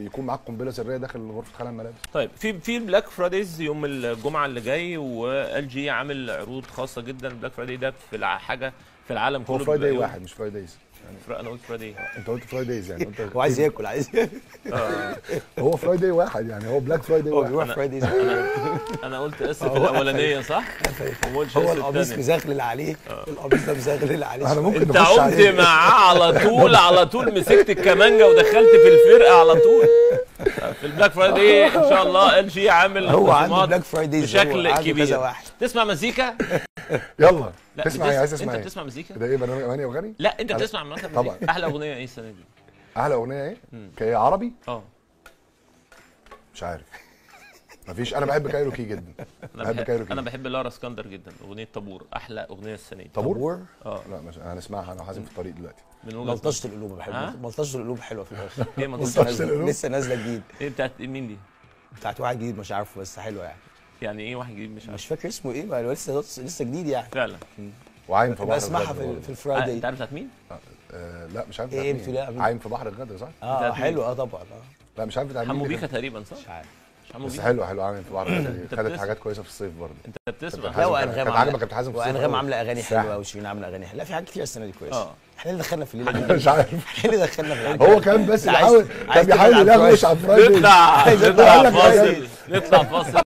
يكون معاك قنبله سريه داخل غرفه خلع الملابس طيب في في البلاك فرايديز يوم الجمعه اللي جاي وال جي عامل عروض خاصه جدا البلاك فرايداي ده في الع- حاجه في العالم هو كله بيبقى فرايداي يوم- واحد مش فرايدايز فرا- انا قلت فرايداي انت قلت فرايدايز يعني قلت هو عايز ياكل عايز ياكل هو فرايداي واحد يعني هو بلاك فرايداي هو واحد بيروح أنا- فرايديز انا قلت اس في الاولانيه صح؟ وما قلتش هو اس القميص التانية. مزغلل عليه القميص ده مزغلل عليه انا ممكن انت نخش عمت عليه معاه على طول على طول مسكت الكمانجه ودخلت في الفرقه على طول في البلاك فرايداي ان شاء الله ال جي عامل هو عنده خصومات بلاك فرايديز بشكل هو عنده كبير كذا واحد تسمع مزيكا؟ يلا لا تسمع ايه عايز تسمع انت ايه بتسمع مزيكا؟ ده ايه برنامج اغاني واغاني لا انت لا. بتسمع مثلا طبعا. مزيكا. احلى اغنيه ايه السنه دي؟ احلى اغنيه ايه كايه عربي اه مش عارف مفيش انا بحب كايروكي جدا انا بحب بحب كايروكي انا بحب لارا اسكندر جدا اغنيه طابور احلى اغنيه السنه دي طابور طابور اه لا مش هنسمعها انا وحازم في الطريق دلوقتي من وجهه نظري. ملطشه القلوب ها؟ بحب ملطشه القلوب حلوه في الاخر ايه ما لسه تقولش- ملطشة نازله القلوب؟ لسه نازله جديد ايه بتاعت مين دي؟ بتاعت واحد جديد مش عارفه بس حلوه يعني يعني ايه واحد جديد مش عارف مش فاكر اسمه ايه ما هو لسه لسه جديد يعني فعلا وعايم في بحر بسمعها الغدر في, برضه. في آه، الفرايداي انت عارف بتاعت مين؟ آه لا مش عارف إيه بتاعت بتقول إيه يا مين أمين؟ عايم في بحر الغدر صح اه بتاعت مين؟ حلو اه طبعا اه لا مش عارف بتاع مين حمو اللي بيكا كان- تقريبا صح؟ مش عارف مش حمو بس بيكا حلو حلو عايم في بحر الغدر خدت بتسمع؟ حاجات كويسه في الصيف برضه انت بتسمع حازم لا كان- وانغام كانت عاملة- عاجبك كابتن حازم في الصيف وانغام أوي. عامله اغاني الساحل. حلوه وشيرين عامله اغاني حلوه لا في حاجات كتير السنه دي كويسه اه احنا اللي دخلنا في الليله دي مش عارف احنا اللي دخلنا في الحاجات هو كان بس عايز- بيحاول عايز كان بيحاول تبعد عن يلغوش على فرايداي نطلع عايز نطلع أقول لك فاصل نطلع فاصل